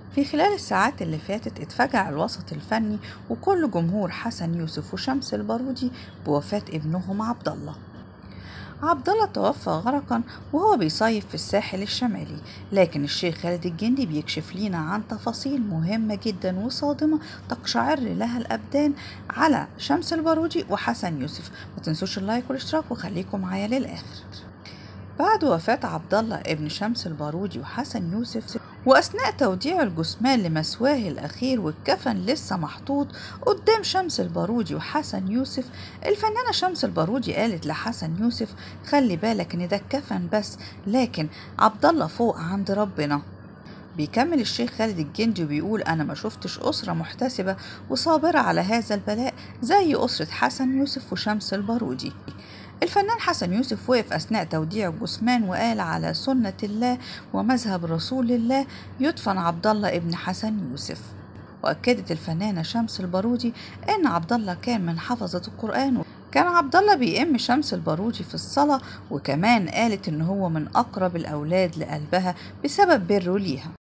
في خلال الساعات اللي فاتت اتفجع الوسط الفني وكل جمهور حسن يوسف وشمس البارودي بوفاة ابنهم عبد الله عبد الله توفى غرقا وهو بيصيف في الساحل الشمالي لكن الشيخ خالد الجندي بيكشف لينا عن تفاصيل مهمة جدا وصادمة تقشعر لها الأبدان على شمس البارودي وحسن يوسف ما تنسوش اللايك والاشتراك وخليكم معايا للآخر بعد وفاة عبد الله ابن شمس البارودي وحسن يوسف وأثناء توديع الجثمان لمسواه الأخير والكفن لسه محطوط قدام شمس البارودي وحسن يوسف الفنانة شمس البارودي قالت لحسن يوسف خلي بالك إن ده الكفن بس لكن عبد الله فوق عند ربنا بيكمل الشيخ خالد الجندي وبيقول أنا ما شفتش أسرة محتسبة وصابرة على هذا البلاء زي أسرة حسن يوسف وشمس البارودي الفنان حسن يوسف وقف أثناء توديع الجثمان وقال على سنة الله ومذهب رسول الله يدفن عبد الله ابن حسن يوسف وأكدت الفنانة شمس البارودي إن عبد الله كان من حفظة القرآن كان عبد الله بيئم شمس البارودي في الصلاة وكمان قالت إن هو من أقرب الأولاد لقلبها بسبب بره ليها